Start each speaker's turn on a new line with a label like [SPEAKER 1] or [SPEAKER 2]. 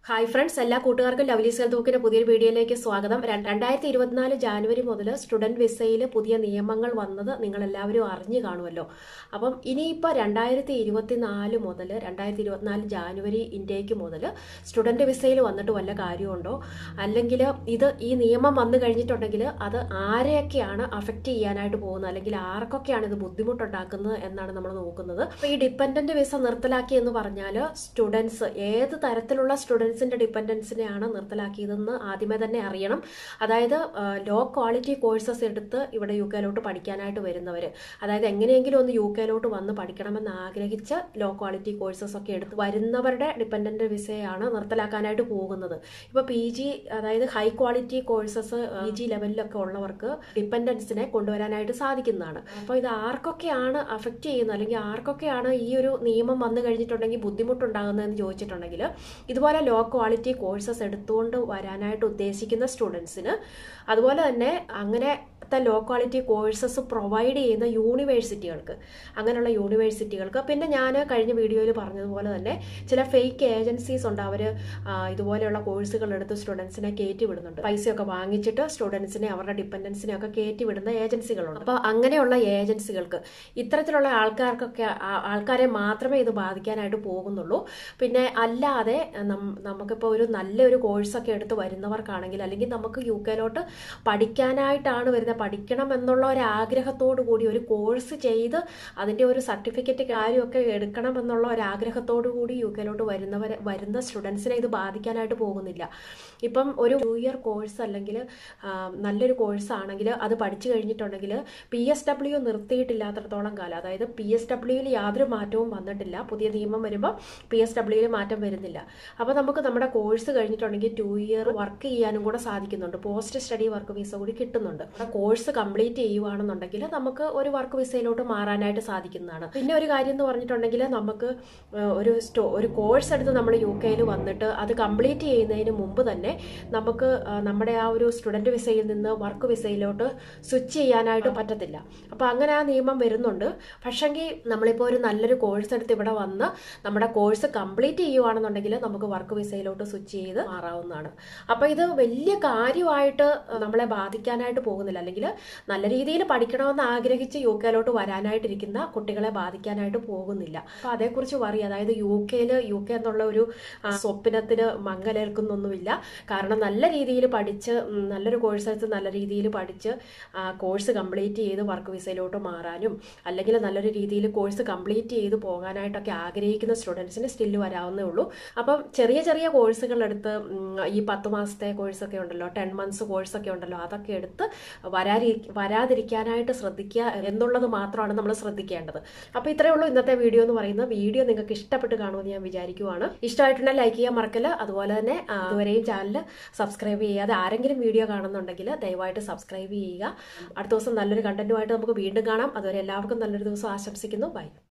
[SPEAKER 1] hi friends എല്ലാ കൂട്ടുകാർക്കും lovely cell തൂക്കിന്റെ പുതിയൊരു വീഡിയോയിലേക്ക് സ്വാഗതം രണ്ട് രണ്ടായിരത്തി ഇരുപത്തിനാല് ജാനുവരി മുതൽ സ്റ്റുഡന്റ് വിസയിൽ പുതിയ നിയമങ്ങൾ വന്നത് നിങ്ങൾ എല്ലാവരും അറിഞ്ഞു കാണുമല്ലോ അപ്പം ഇനിയിപ്പോൾ രണ്ടായിരത്തി ഇരുപത്തിനാല് മുതൽ രണ്ടായിരത്തി ഇരുപത്തിനാല് ജാനുവരി ഇൻടേക്ക് മുതൽ സ്റ്റുഡന്റ് വിസയിൽ വന്നിട്ട് വല്ല കാര്യമുണ്ടോ അല്ലെങ്കിൽ ഇത് ഈ നിയമം വന്നു കഴിഞ്ഞിട്ടുണ്ടെങ്കിൽ അത് ആരെയൊക്കെയാണ് അഫക്റ്റ് ചെയ്യാനായിട്ട് പോകുന്നത് അല്ലെങ്കിൽ ആർക്കൊക്കെയാണ് ഇത് ബുദ്ധിമുട്ടുണ്ടാക്കുന്നത് എന്നാണ് നമ്മൾ നോക്കുന്നത് അപ്പോൾ ഈ ഡിപ്പെൻഡന്റ് വിസ നിർത്തലാക്കി എന്ന് പറഞ്ഞാൽ സ്റ്റുഡൻസ് ഏത് തരത്തിലുള്ള സ്റ്റുഡൻസിന്റെ ഡിപ്പെൻഡൻസിനെയാണ് നിർത്തലാക്കിയതെന്ന് ആദ്യമേ തന്നെ അറിയണം അതായത് ലോ ക്വാളിറ്റി കോഴ്സസ് എടുത്ത് ഇവിടെ യു കെയിലോട്ട് പഠിക്കാനായിട്ട് വരുന്നവർ അതായത് എങ്ങനെയെങ്കിലും ഒന്ന് യു കെയിലോട്ട് വന്ന് പഠിക്കണമെന്ന് ആഗ്രഹിച്ച് ലോ ക്വാളിറ്റി കോഴ്സസ് ഒക്കെ എടുത്ത് വരുന്നവരുടെ ഡിപ്പെൻഡന്റ് വിസയാണ് നിർത്തലാക്കാനായിട്ട് പോകുന്നത് ഇപ്പോൾ പി ജി അതായത് high quality courses P G ലെവലിലൊക്കെ ഉള്ളവർക്ക് ഡിപ്പെൻഡൻസിനെ കൊണ്ടുവരാനായിട്ട് സാധിക്കുന്നതാണ് അപ്പോൾ ഇത് ആർക്കൊക്കെയാണ് അഫക്റ്റ് ചെയ്യുന്നത് അല്ലെങ്കിൽ ആർക്കൊക്കെയാണ് ഈ ഒരു നിയമം വന്നു കഴിഞ്ഞിട്ടുണ്ടെങ്കിൽ ബുദ്ധിമുട്ടുണ്ടാകുന്നതെന്ന് ചോദിച്ചിട്ടുണ്ടെങ്കിൽ ഇതുപോലെ ലോ ക്വാളിറ്റി കോഴ്സസ് എടുത്തുകൊണ്ട് വരാനായിട്ട് ഉദ്ദേശിക്കുന്ന സ്റ്റുഡൻസിന് അതുപോലെ തന്നെ അങ്ങനത്തെ ലോ ക്വാളിറ്റി കോഴ്സസ് പ്രൊവൈഡ് ചെയ്യുന്ന യൂണിവേഴ്സിറ്റികൾക്ക് അങ്ങനെയുള്ള യൂണിവേഴ്സിറ്റികൾക്ക് പിന്നെ ഞാൻ കഴിഞ്ഞ വീഡിയോയിൽ പറഞ്ഞതുപോലെ തന്നെ ചില ഫേക്ക് ഏജൻസീസ് ഉണ്ട് അവർ ഇതുപോലെയുള്ള കോഴ്സുകൾ എടുത്ത് സ്റ്റുഡൻസിനെ കയറ്റി വിടുന്നുണ്ട് പൈസയൊക്കെ വാങ്ങിച്ചിട്ട് സ്റ്റുഡൻസിനെ അവരുടെ ഡിപ്പെൻഡൻസിനെ ഒക്കെ കയറ്റി വിടുന്ന ഏജൻസികളുണ്ട് അപ്പോൾ അങ്ങനെയുള്ള ഏജൻസികൾക്ക് ഇത്തരത്തിലുള്ള ആൾക്കാർക്കൊക്കെ ആ- ആൾക്കാരെ മാത്രമേ ഇത് ബാധിക്കാനായിട്ട് പോകുന്നുള്ളൂ പിന്നെ അല്ലാതെ നം- നമുക്കിപ്പോൾ ഒരു നല്ലൊരു കോഴ്സൊക്കെ എടുത്ത് വരുന്നവർക്കാണെങ്കിൽ അല്ലെങ്കിൽ നമുക്ക് യു കെയിലോട്ട് പഠിക്കാനായിട്ടാണ് വരുന്നത് പഠിക്കണം എന്നുള്ള ഒരു ആഗ്രഹത്തോടു കൂടി ഒരു കോഴ്സ് ചെയ്ത് അതിൻ്റെ ഒരു സർട്ടിഫിക്കറ്റ് കാര്യമൊക്കെ എടുക്കണം എന്നുള്ള ഒരു ആഗ്രഹത്തോടു കൂടി യു കെയിലോട്ട് വരുന്നവർ വരുന്ന സ്റ്റുഡൻസിനെ ഇത് ബാധിക്കാനായിട്ട് പോകുന്നില്ല ഇപ്പം ഒരു ടു ഇയർ കോഴ്സ് അല്ലെങ്കിൽ ആ, നല്ലൊരു കോഴ്സ് ആണെങ്കിൽ അത് പഠിച്ചു കഴിഞ്ഞിട്ടുണ്ടെങ്കിൽ പി എസ് ഡബ്ല്യു നിർത്തിയിട്ടില്ലാത്തടത്തോളം കാലം അതായത് പി എസ് ഡബ്ല്യുവിൽ യാതൊരു മാറ്റവും വന്നിട്ടില്ല പുതിയ നിയമം വരുമ്പോൾ പി എസ് ഡബ്ല്യുവിൽ മാറ്റം വരുന്നില്ല അപ്പോൾ നമുക്ക് നമ്മുടെ കോഴ്സ് കഴിഞ്ഞിട്ടുണ്ടെങ്കിൽ ടു ഇയർ വർക്ക് ചെയ്യാനും കൂടെ സാധിക്കുന്നുണ്ട് പോസ്റ്റ് സ്റ്റഡി വർക്ക് വിസ കൂടി കിട്ടുന്നുണ്ട് നമ്മുടെ കോഴ്സ് കംപ്ലീറ്റ് ചെയ്യുവാണെന്നുണ്ടെങ്കിൽ നമുക്ക് ഒരു വർക്ക് വിസയിലോട്ട് മാറാനായിട്ട് സാധിക്കുന്നതാണ് പിന്നെ ഒരു കാര്യം എന്ന് പറഞ്ഞിട്ടുണ്ടെങ്കിൽ നമുക്ക് ഏഹ്, ഒരു സ്റ്റോ ഒരു കോഴ്സ് എടുത്ത് നമ്മൾ യു കെയിൽ വന്നിട്ട് അത് കംപ്ലീറ്റ് ചെയ്യുന്നതിന് മുമ്പ് തന്നെ നമുക്ക് ആ, നമ്മുടെ ആ ഒരു സ്റ്റുഡന്റ് വിസയിൽ നിന്ന് വർക്ക് വിസയിലോട്ട് സ്വിച്ച് ചെയ്യാനായിട്ട് പറ്റത്തില്ല അപ്പോൾ അങ്ങനെ ആ നിയമം വരുന്നുണ്ട് പക്ഷെങ്കിൽ നമ്മളിപ്പോൾ ഒരു നല്ലൊരു കോഴ്സ് എടുത്ത് ഇവിടെ വന്ന് നമ്മുടെ കോഴ്സ് കംപ്ലീറ്റ് ചെയ്യുവാണെന്നുണ്ടെങ്കിൽ നമുക്ക് വർക്ക് വിസയിലോട്ട് സ്വിച്ച് ചെയ്ത് മാറാവുന്നതാണ് അപ്പോൾ ഇത് വലിയ കാര്യമായിട്ട് നമ്മളെ ബാധിക്കാനായിട്ട് പോകുന്നില്ല അല്ലെങ്കിൽ നല്ല രീതിയിൽ പഠിക്കണമെന്ന് ആഗ്രഹിച്ച് യു കെയിലോട്ട് വരാനായിട്ടിരിക്കുന്ന കുട്ടികളെ ബാധിക്കാനായിട്ട് പോകുന്നില്ല അപ്പോൾ അതേക്കുറിച്ച് പറയും അതായത് യു കെയിൽ യു കെ എന്നുള്ള ഒരു ആ, സ്വപ്നത്തിന് മങ്ങലേൽക്കുന്നൊന്നുമില്ല കാരണം നല്ല രീതിയിൽ പഠിച്ച് ഉം, നല്ലൊരു കോഴ്സ് എടുത്ത് നല്ല രീതിയിൽ പഠിച്ച് ആ, കോഴ്സ് കംപ്ലീറ്റ് ചെയ്ത് വർക്ക് വിസയിലോട്ട് മാറാനും അല്ലെങ്കിൽ നല്ലൊരു രീതിയിൽ കോഴ്സ് കംപ്ലീറ്റ് ചെയ്ത് പോകാനായിട്ടൊക്കെ ആഗ്രഹിക്കുന്ന സ്റ്റുഡൻസിന് സ്റ്റില്ല് വരാവുന്നേ ഉള്ളൂ അപ്പം ചെറിയ ചെറിയ കോഴ്സുകൾ എടുത്ത് ഉം, ഈ പത്ത് മാസത്തെ കോഴ്സൊക്കെ ഉണ്ടല്ലോ ടെൻ മന്ത്സ് കോഴ്സൊക്കെ ഉണ്ടല്ലോ അതൊക്കെ എടുത്ത് വരാതി വരാതിരിക്കാനായിട്ട് ശ്രദ്ധിക്കുക എന്നുള്ളത് മാത്രമാണ് നമ്മൾ ശ്രദ്ധിക്കേണ്ടത് അപ്പോൾ ഇത്രയേ ഉള്ളൂ ഇന്നത്തെ വീഡിയോ എന്ന് പറയുന്നത് വീഡിയോ നിങ്ങൾക്ക് ഇഷ്ടപ്പെട്ട് കാണുമെന്ന് ഞാൻ വിചാരിക്കുവാണ് ഇഷ്ടമായിട്ടുണ്ടെങ്കിൽ ലൈക്ക് ചെയ്യാൻ മറക്കല്ല അതുപോലെ തന്നെ ആ, ഇതുവരെയും ചാനൽ സബ്സ്ക്രൈബ് ചെയ്യാതെ ആരെങ്കിലും വീഡിയോ കാണുന്നുണ്ടെങ്കിൽ ദയവായിട്ട് സബ്സ്ക്രൈബ് ചെയ്യുക അടുത്ത ദിവസം നല്ലൊരു കണ്ടന്റുമായിട്ട് നമുക്ക് വീണ്ടും കാണാം അതുവരെ എല്ലാവർക്കും നല്ലൊരു ദിവസം ആശംസിക്കുന്നു ബൈ